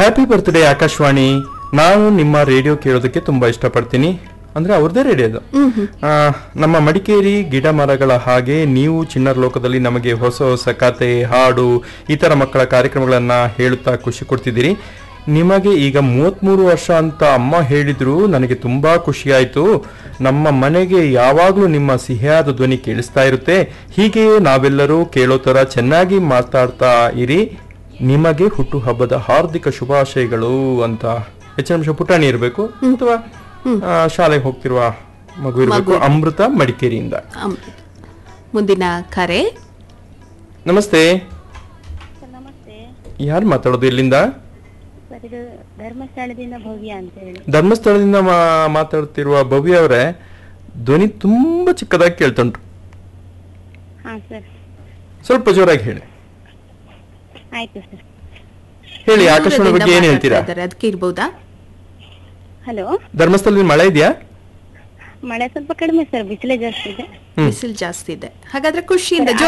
Happy birthday Akashvani ನಾನು ನಿಮ್ಮ radio ಕೇಳೋದಕ್ಕೆ ತುಂಬಾ ಇಷ್ಟಪಡ್ತೀನಿ ಅಂದ್ರೆ ಅವ್ರದ್ದೇ ರೇಡಿಯೋ ಅದು ಆ, ನಮ್ಮ ಮಡಿಕೇರಿ ಗಿಡ ಮರಗಳ ಹಾಗೆ ನೀವು ಚಿಣ್ಣರ ಲೋಕದಲ್ಲಿ ನಮಗೆ ಹೊಸ ಹೊಸ ಕತೆ ಹಾಡು ಇತರ ಮಕ್ಕಳ ಕಾರ್ಯಕ್ರಮಗಳನ್ನ ಹೇಳುತ್ತಾ ಖುಷಿ ಕೊಡ್ತಿದ್ದೀರಿ ನಿಮಗೆ ಈಗ ಮೂವತ್ಮೂರು ವರ್ಷ ಅಂತ ಅಮ್ಮ ಹೇಳಿದ್ರು ನನಗೆ ತುಂಬಾ ಖುಷಿಯಾಯಿತು ನಮ್ಮ ಮನೆಗೆ ಯಾವಾಗಲೂ ನಿಮ್ಮ ಸಿಹಿಯಾದ ಧ್ವನಿ ಕೇಳಿಸ್ತಾ ಇರುತ್ತೆ ಹೀಗೆಯೇ ನಾವೆಲ್ಲರೂ ಕೇಳೋ ತರ ಚೆನ್ನಾಗಿ ಮಾತಾಡ್ತಾ ಇರಿ ನಿಮಗೆ ಹುಟ್ಟುಹಬ್ಬದ ಹಾರ್ದಿಕ ಶುಭಾಶಯಗಳು ಅಂತ ಹೆಚ್ಚಿನ ಅಂಶ ಪುಟಾಣಿ ಇರಬೇಕು ಅಥವಾ ಆ, ಶಾಲೆಗೆ ಹೋಗ್ತಿರುವ ಮಗು ಇರಬೇಕು ಅಮೃತ ಮಡಿಕೇರಿಯಿಂದ ಅಮೃತ. ಮುಂದಿನ ಕರೆ ನಮಸ್ತೆ ನಮಸ್ತೆ ಯಾರು ಮಾತಾಡೋದು ಇಲ್ಲಿಂದ ಸರ್ ಇದು ಧರ್ಮಸ್ಥಳದಿಂದ ಭವ್ಯ ಅಂತ ಹೇಳಿ ಧರ್ಮಸ್ಥಳದಿಂದ ಮಾ- ಮಾತಾಡ್ತಿರುವ ಭವ್ಯ ಅವರೇ ಧ್ವನಿ ತುಂಬಾ ಚಿಕ್ಕದಾಗಿ ಕೇಳ್ತುಂಟು ಹಾ ಸರ್ ಸ್ವಲ್ಪ ಜೋರಾಗಿ ಹೇಳಿ ಆಯ್ತು ಸರ್ ಹೇಳಿ ಆಕಾಶವಾಣಿ ದೂರದಿಂದ ಬಗ್ಗೆ ಏನ್ ಹೇಳ್ತೀರಾ ಮಾತಾಡ್ತಾ ಇದ್ದಾರೆ, ಅದಕ್ಕೆ ಇರ್ಬೋದಾ ಹಲೋ ಧರ್ಮಸ್ಥಳದಲ್ಲಿ ಮಳೆ ಇದೆಯಾ ಮಳೆ ಸ್ವಲ್ಪ ಕಡಿಮೆ ಸರ್ ಬಿಸಿಲೇ ಜಾಸ್ತಿ ಇದೆ ಬಿಸಿಲು ಜಾಸ್ತಿ ಇದೆ ಹಾಗಾದ್ರೆ ಖುಷಿಯಿಂದ